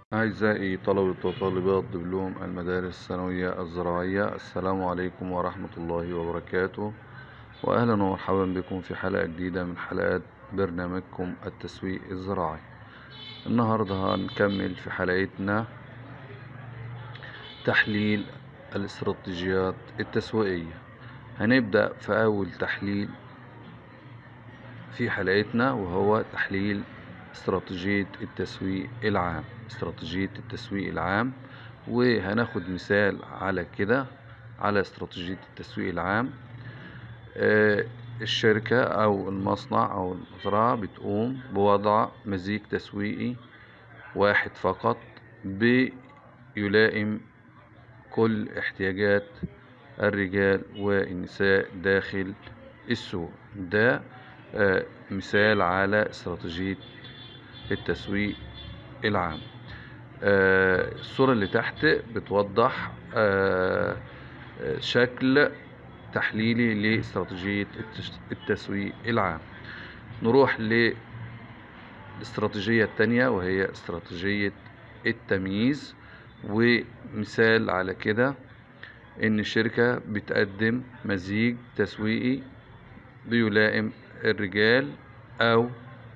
أعزائي طلبة وطالبات دبلوم المدارس الثانوية الزراعية السلام عليكم ورحمة الله وبركاته وأهلا ومرحبا بكم في حلقة جديدة من حلقات برنامجكم التسويق الزراعي النهاردة هنكمل في حلقتنا تحليل الاستراتيجيات التسويقية هنبدأ في أول تحليل في حلقتنا وهو تحليل استراتيجية التسويق العام استراتيجية التسويق العام وهناخد مثال على كده على استراتيجية التسويق العام آه، الشركة أو المصنع أو المزرعة بتقوم بوضع مزيج تسويقي واحد فقط بيلائم كل احتياجات الرجال والنساء داخل السوق ده آه، مثال على استراتيجية التسويق العام آه، الصورة اللي تحت بتوضح آه، آه، شكل تحليلي لاستراتيجية التش- التسويق العام نروح للاستراتيجية التانية وهي استراتيجية التمييز ومثال على كده ان الشركة بتقدم مزيج تسويقي بيلائم الرجال او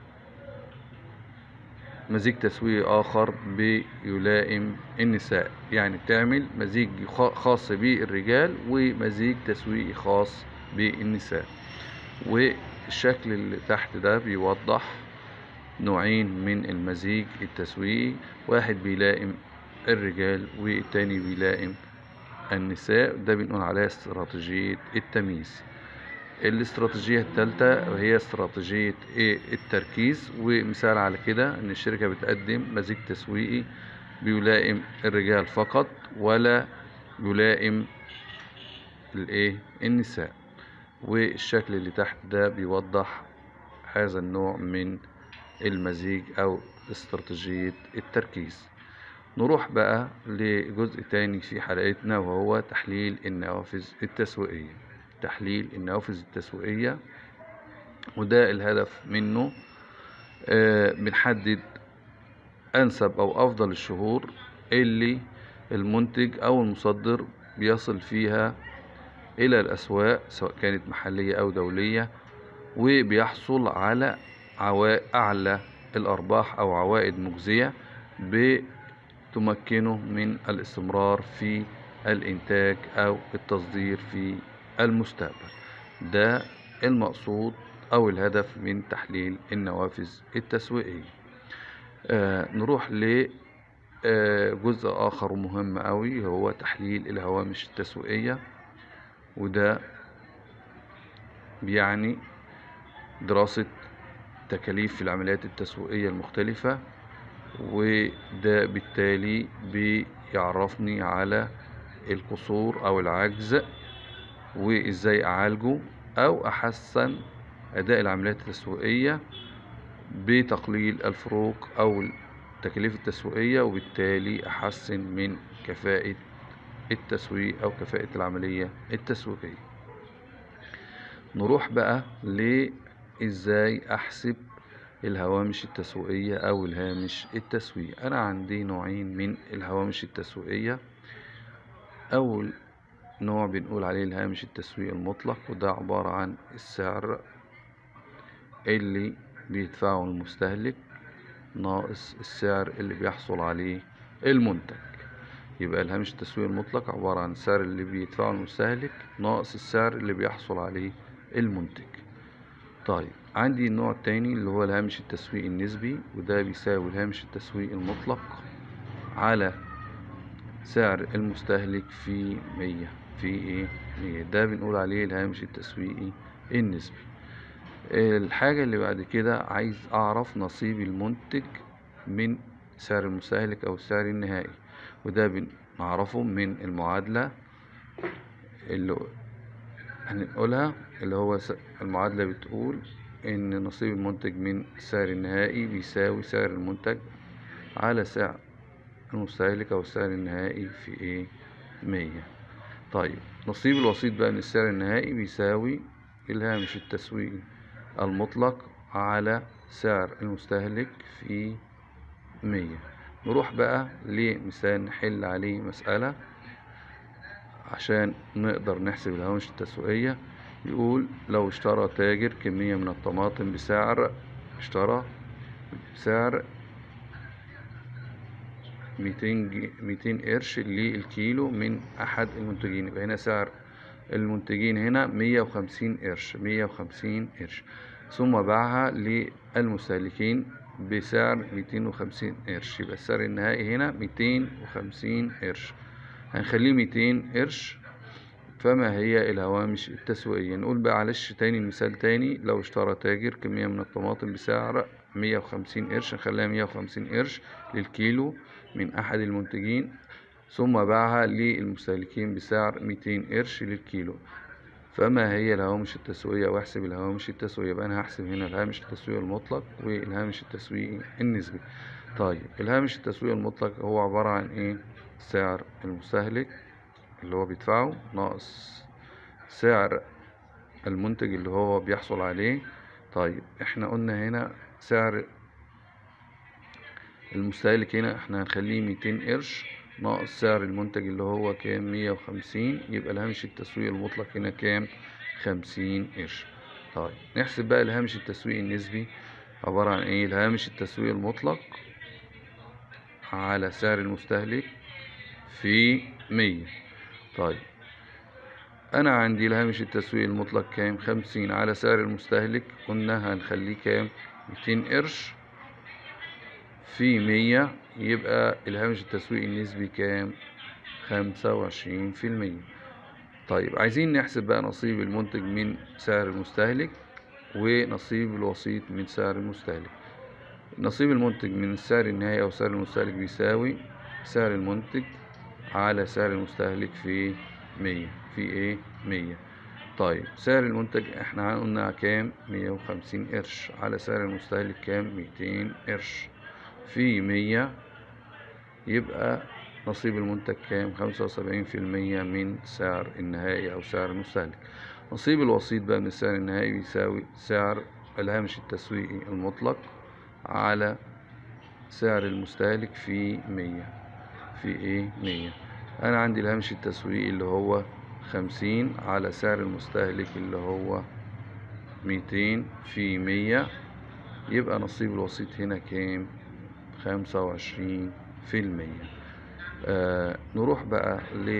مزيج تسويقي آخر بيلائم النساء يعني بتعمل مزيج خا- خاص بالرجال ومزيج تسويقي خاص بالنساء والشكل اللي تحت ده بيوضح نوعين من المزيج التسويقي واحد بيلائم الرجال والتاني بيلائم النساء ده بنقول عليها استراتيجية التمييز الاستراتيجية الثالثة وهي استراتيجية ايه التركيز ومثال على كده ان الشركة بتقدم مزيج تسويقي بيلائم الرجال فقط ولا يلائم الايه النساء والشكل اللي تحت ده بيوضح هذا النوع من المزيج او استراتيجية التركيز نروح بقى لجزء تاني في حلقتنا وهو تحليل النوافذ التسويقية تحليل النوافذ التسويقية وده الهدف منه آه، بنحدد أنسب أو أفضل الشهور اللي المنتج أو المصدر بيصل فيها إلى الأسواق سواء كانت محلية أو دولية وبيحصل على عوائد أعلى الأرباح أو عوائد مجزية بتمكنه من الاستمرار في الإنتاج أو التصدير في المستقبل ده المقصود أو الهدف من تحليل النوافذ التسويقية آه نروح ل آه، جزء آخر مهم أوي هو تحليل الهوامش التسويقية وده بيعني دراسة تكاليف العمليات التسويقية المختلفة وده بالتالي بيعرفني على القصور أو العجز وإزاي أعالجه أو أحسن أداء العمليات التسويقية بتقليل الفروق أو التكاليف التسويقية وبالتالي أحسن من كفاءة التسويق أو كفاءة العملية التسويقية نروح بقى لإزاي أحسب الهوامش التسويقية أو الهامش التسويقي أنا عندي نوعين من الهوامش التسويقية أول نوع بنقول عليه الهامش التسويقي المطلق وده عبارة عن السعر اللي بيدفعه المستهلك ناقص السعر اللي بيحصل عليه المنتج يبقى الهامش التسويقي المطلق عبارة عن السعر اللي بيدفعه المستهلك ناقص السعر اللي بيحصل عليه المنتج طيب عندي النوع التاني اللي هو الهامش التسويقي النسبي وده بيساوي الهامش التسويقي المطلق على سعر المستهلك في مية في ايه مية ده بنقول عليه الهامش التسويقي النسبي الحاجة اللي بعد كده عايز أعرف نصيب المنتج من سعر المستهلك أو السعر النهائي وده بنعرفه من المعادلة اللي هنقولها اللي هو س- المعادلة بتقول إن نصيب المنتج من السعر النهائي بيساوي سعر المنتج على سعر المستهلك أو السعر النهائي في إيه مية طيب نصيب الوسيط بقى من السعر النهائي بيساوي الهامش التسويقي المطلق على سعر المستهلك في مية نروح بقى لمثال نحل عليه مسألة عشان نقدر نحسب الهوامش التسويقية يقول لو اشترى تاجر كمية من الطماطم بسعر اشترى بسعر ميتين ميتين قرش للكيلو من أحد المنتجين يبقى هنا سعر المنتجين هنا مية وخمسين قرش مية وخمسين قرش ثم باعها للمستهلكين بسعر ميتين وخمسين قرش يبقى السعر النهائي هنا ميتين وخمسين قرش هنخليه ميتين قرش فما هي الهوامش التسويقية نقول بقى معلش تاني مثال تاني لو اشترى تاجر كمية من الطماطم بسعر مية وخمسين قرش نخليها مية وخمسين قرش للكيلو من أحد المنتجين ثم باعها للمستهلكين بسعر ميتين قرش للكيلو فما هي الهوامش التسويقية واحسب الهوامش التسويقية يبقى أنا هحسب هنا الهامش التسويقي المطلق والهامش التسويقي النسبي طيب الهامش التسويقي المطلق هو عبارة عن إيه سعر المستهلك اللي هو بيدفعه ناقص سعر المنتج اللي هو بيحصل عليه طيب احنا قلنا هنا سعر المستهلك هنا احنا هنخليه ميتين قرش ناقص سعر المنتج اللي هو كام مية وخمسين يبقى الهامش التسويقي المطلق هنا كام خمسين قرش طيب نحسب بقى الهامش التسويقي النسبي عبارة عن ايه الهامش التسويقي المطلق على سعر المستهلك في مية طيب انا عندي الهامش التسويقي المطلق كام خمسين على سعر المستهلك قلنا هنخليه كام ميتين قرش في مية يبقى الهامش التسويقي النسبي كام خمسة وعشرين في المية طيب عايزين نحسب بقى نصيب المنتج من سعر المستهلك ونصيب الوسيط من سعر المستهلك نصيب المنتج من السعر النهائي أو سعر المستهلك بيساوي سعر المنتج على سعر المستهلك في مية في ايه مية طيب سعر المنتج احنا قلنا كام مية وخمسين قرش على سعر المستهلك كام ميتين قرش في مية يبقى نصيب المنتج كام خمسة وسبعين في المية من سعر النهائي أو سعر المستهلك نصيب الوسيط بقى من السعر النهائي بيساوي سعر الهامش التسويقي المطلق على سعر المستهلك في مية في ايه مية أنا عندي الهامش التسويقي اللي هو خمسين على سعر المستهلك اللي هو ميتين في مية يبقى نصيب الوسيط هنا كام خمسة وعشرين في المية آه نروح بقى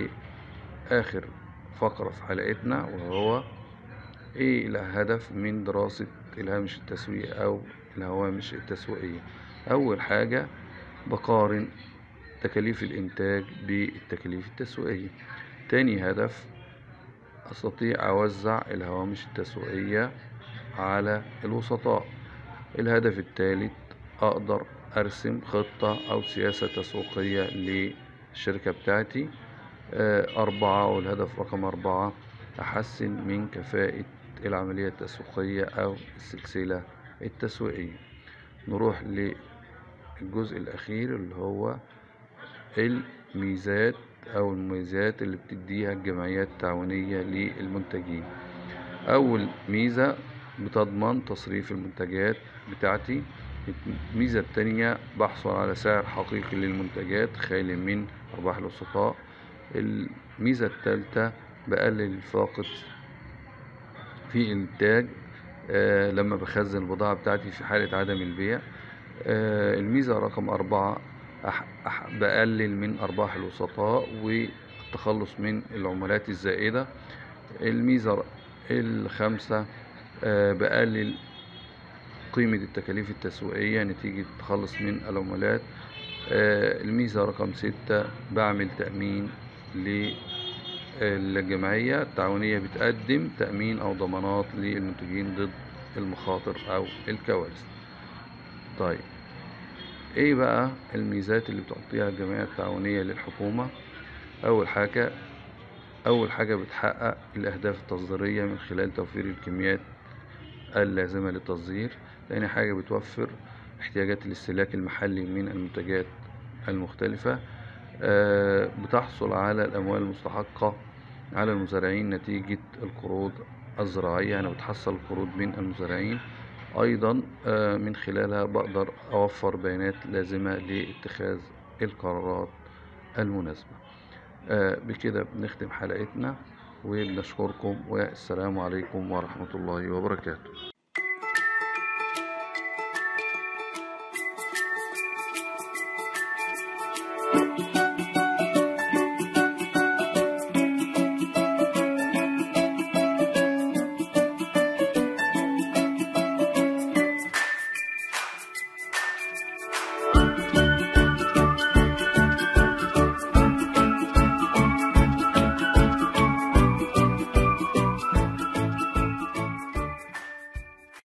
لآخر فقرة في حلقتنا وهو ايه الهدف من دراسة الهامش التسويقي أو الهوامش التسويقية أول حاجة بقارن تكاليف الإنتاج بالتكاليف التسويقية تاني هدف أستطيع أوزع الهوامش التسويقية على الوسطاء الهدف الثالث أقدر أرسم خطة أو سياسة تسويقية للشركة بتاعتي أربعة والهدف رقم أربعة أحسن من كفاءة العملية التسويقية أو السلسلة التسويقية نروح للجزء الأخير اللي هو الميزات أو المميزات اللي بتديها الجمعيات التعاونية للمنتجين أول ميزة بتضمن تصريف المنتجات بتاعتي الميزة التانية بحصل على سعر حقيقي للمنتجات خالي من أرباح الوسطاء الميزة التالتة بقلل الفاقد في الإنتاج آه لما بخزن البضاعة بتاعتي في حالة عدم البيع آه الميزة رقم أربعة أح أح بقلل من أرباح الوسطاء والتخلص من العملات الزائدة الميزة الخامسة آه بقلل قيمة التكاليف التسويقية نتيجة التخلص من العملات آه الميزة رقم ستة بعمل تأمين للجمعية التعاونية بتقدم تأمين أو ضمانات للمنتجين ضد المخاطر أو الكوارث طيب ايه بقى الميزات اللي بتعطيها الجمعية التعاونية للحكومة اول حاجة اول حاجة بتحقق الاهداف التصديرية من خلال توفير الكميات اللازمة للتصدير تاني حاجة بتوفر احتياجات الاستهلاك المحلي من المنتجات المختلفة آه بتحصل على الاموال المستحقة على المزارعين نتيجة القروض الزراعية يعني بتحصل القروض من المزارعين أيضا آه، من خلالها بقدر أوفر بيانات لازمة لاتخاذ القرارات المناسبة آه، بكده بنختم حلقتنا وبنشكركم والسلام عليكم ورحمة الله وبركاته